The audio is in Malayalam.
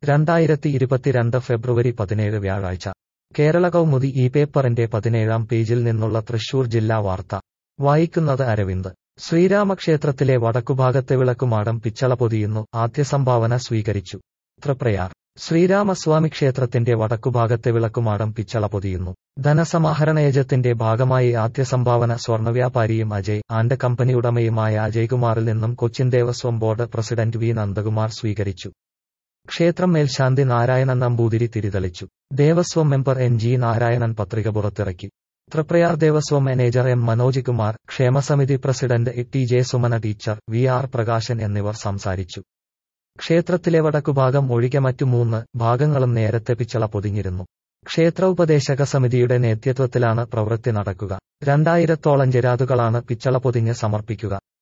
രണ്ടായിരത്തി ഇരുപത്തിരണ്ട് ഫെബ്രുവരി പതിനേഴ് വ്യാഴാഴ്ച കേരള കൗമുദി ഈ പേപ്പറിന്റെ പതിനേഴാം പേജിൽ നിന്നുള്ള തൃശൂർ ജില്ലാ വാർത്ത വായിക്കുന്നത് അരവിന്ദ് ശ്രീരാമക്ഷേത്രത്തിലെ വടക്കുഭാഗത്തെ വിളക്കുമാടം പിച്ചള പൊതിയുന്നു ആദ്യ സംഭാവന സ്വീകരിച്ചു തൃപ്രയാർ ശ്രീരാമസ്വാമി ക്ഷേത്രത്തിന്റെ വടക്കുഭാഗത്തെ വിളക്കുമാടം പിച്ചള പൊതിയുന്നു ധനസമാഹരണയജത്തിന്റെ ഭാഗമായി ആദ്യ സംഭാവന സ്വർണ്ണവ്യാപാരിയും അജയ് ആൻഡ് കമ്പനി ഉടമയുമായ അജയ്കുമാറിൽ നിന്നും Cochin Devaswom board president V Nandakumar സ്വീകരിച്ചു ക്ഷേത്രം മേൽശാന്തി നാരായണൻ നമ്പൂതിരി തിരിതെളിച്ചു Devaswom member N G Narayanan പത്രിക പുറത്തിറക്കി തൃപ്രയാർ ദേവസ്വം മാനേജർ എം മനോജ് കുമാർ ക്ഷേമസമിതി president T J Sumana teacher V R Prakashan എന്നിവർ സംസാരിച്ചു ക്ഷേത്രത്തിലെ വടക്കുഭാഗം ഒഴികെ മറ്റു മൂന്ന് ഭാഗങ്ങളും നേരത്തെ പിച്ചള പൊതിഞ്ഞിരുന്നു ക്ഷേത്ര ഉപദേശക സമിതിയുടെ നേതൃത്വത്തിലാണ് പ്രവൃത്തി നടക്കുക രണ്ടായിരത്തോളം ജരാതുകളാണ് പിച്ചള പൊതിഞ്ഞ് സമർപ്പിക്കുക